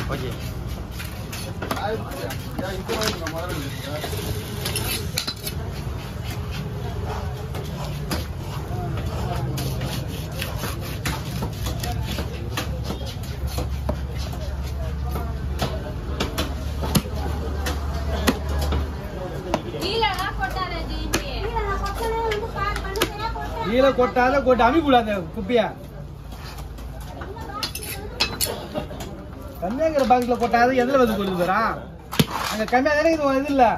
Okay கீழே கொட்டாத கொட்டு அமிப்புல அந்த குப்பிய கம்மியாங்கிற பாக்ஸ்ல கொட்டாத எதுல வந்து கொண்டு வரா அங்க கம்மியா தானே இது இது இல்ல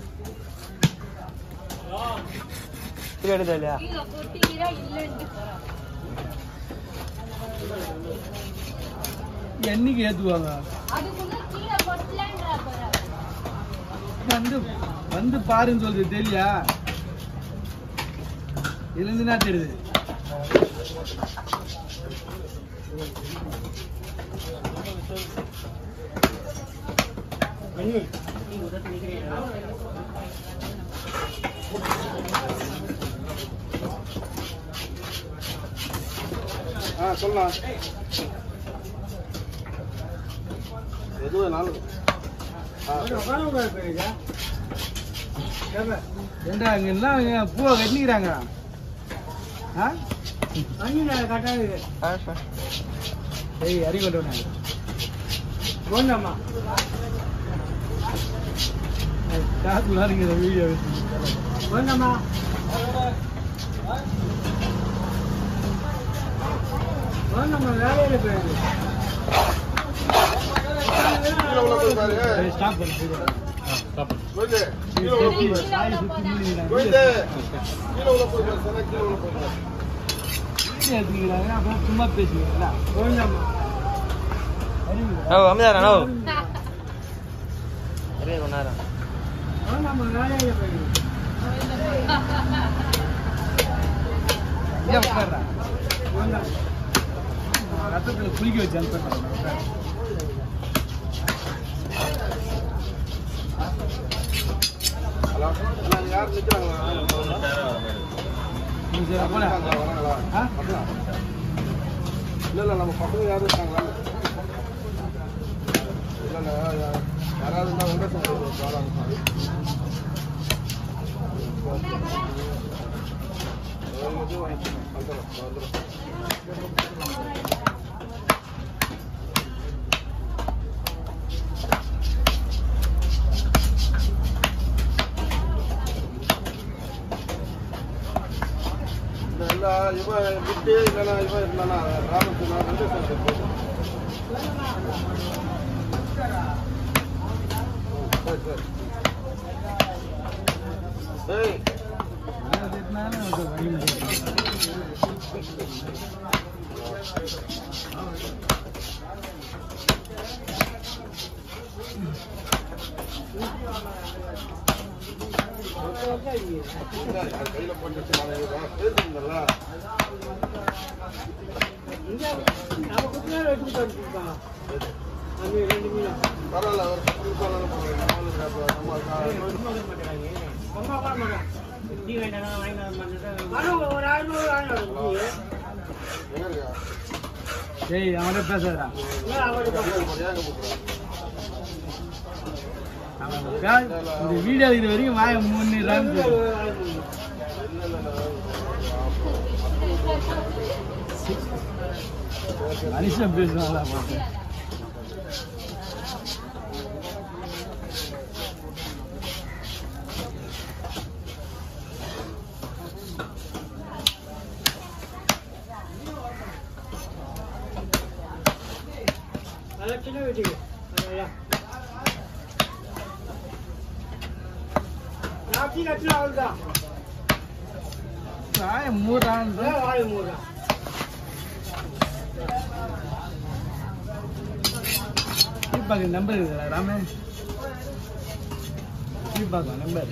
இது எடுத்தா இல்லையா என்னைக்கு ஏத்துவாங்க வந்து வந்து பாருன்னு சொல்றது தெரியா இதுல இருந்து என்ன தெரியுது ஆ சொல்லலாம் எது வேணாலும் ஏண்டா இங்க எல்லாம் இங்க பூவை கட்டிக்கிறாங்க ஆ ஏய் அறி கொண்டவனே போண்டாமா காத்துலாம் நீங்க இந்த வீடியோ போண்டாமா போண்டாமா வேலையில போயிரு ஸ்டாப் பண்ணு ஸ்டாப் எடுத்துக்கிறாங்க அப்புறம் சும்மா பேசுவீங்களா ஓ அமிதாரா நோ நிறைய கொண்டாரம் ஏன் உட்கார்றா ரத்தத்துல குளிக்க வச்சு அனுப்பிடுறேன் நீ சரி போல ஆ? இல்ல இல்ல நம்ம பசங்க யாரும் இருக்காங்களா இல்ல இல்ல யா- யாராவது இருந்தா உங்க இல்ல இவன் விட்டு இல்லைன்னா இவன் இருந்தானா ராமச்சந்திரன் ரெண்டு சேர்ந்து சரி சரி ஏய் என்ன திட்டினாலும் அது வழி முடியாது. கையில போட்டு வச்சு நான் பேசுறீங்கல்ல பரவாயில்ல ஒரு பத்து நிமிஷம் ஆனாலும் பரவாயில்ல. நம்மளுக்கு அப்ப நம்ம எங்க இருக்கா ஏய் அவன்கிட்ட பேசாதடா மரியாதை கொடுக்குறேன் அவன் பே- இந்த வீடியோ இது வரைக்கும் வாய முன்னிடுறான்னு சொல்லு. மனுஷன் பேசுவாங்களா பார்த்து வாய மூடுறான்னு தீபாக்கு நம்பர் இருக்குதா ராமே தீபாக்கா நம்பர்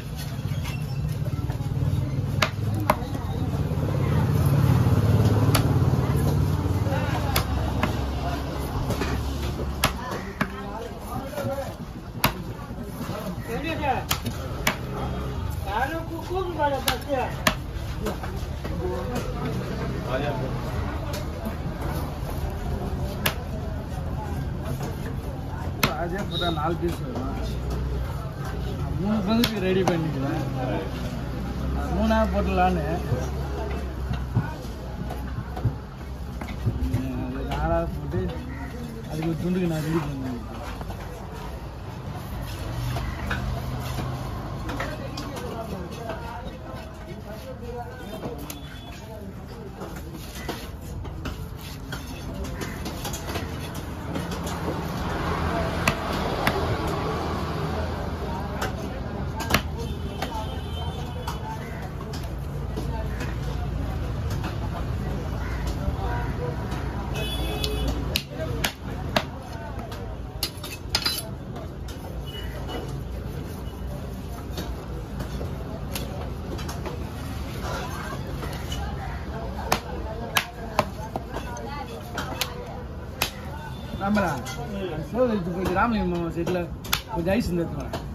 பாதியா போட்டா நாலு பீஸ் வரும் நான் மூணு பங்குக்கு ரெடி பண்ணிக்கிறேன் அது மூணாவது போட்டுடலான்னு அது நாலாவது போட்டு அதுக்கு ஒரு துண்டுக்கு நான் ரெடி பண்ணுவேன் ராமரா சேவ் எடுத்து போய் ராமலிங்கம் மாமா செட்டில் கொஞ்சம் ஐஸ் இந்த எடுத்து வரேன்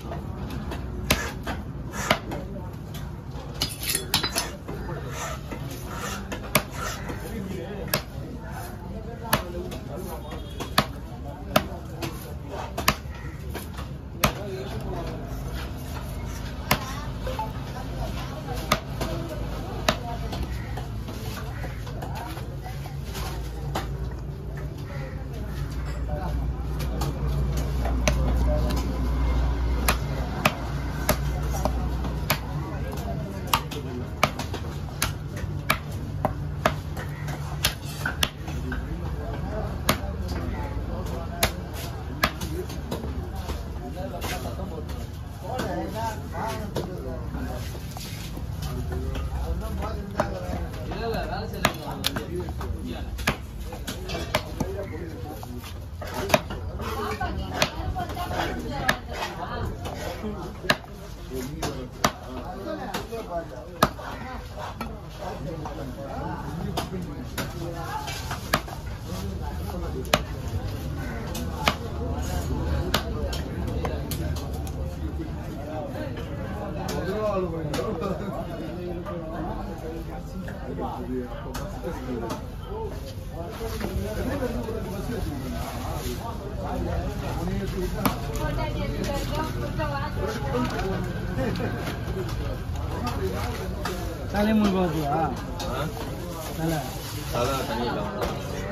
தலையை மூணு பார்த்துவா நல்லா அதான் தண்ணி இல்லாம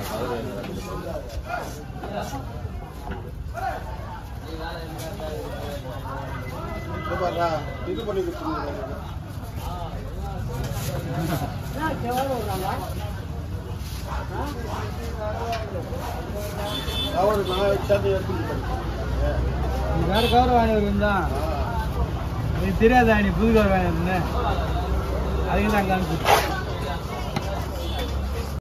இது பாருடா, இது பண்ணி கொடுத்துருங்க அவரு நான் சேர்த்து எடுத்துக்கிட்டேன் நீ வேற கவர் வாங்கி இருந்தான் எனக்கு தெரியாதா நீ புது கவர் வாங்கி அதுக்கு தான் காமிச்சு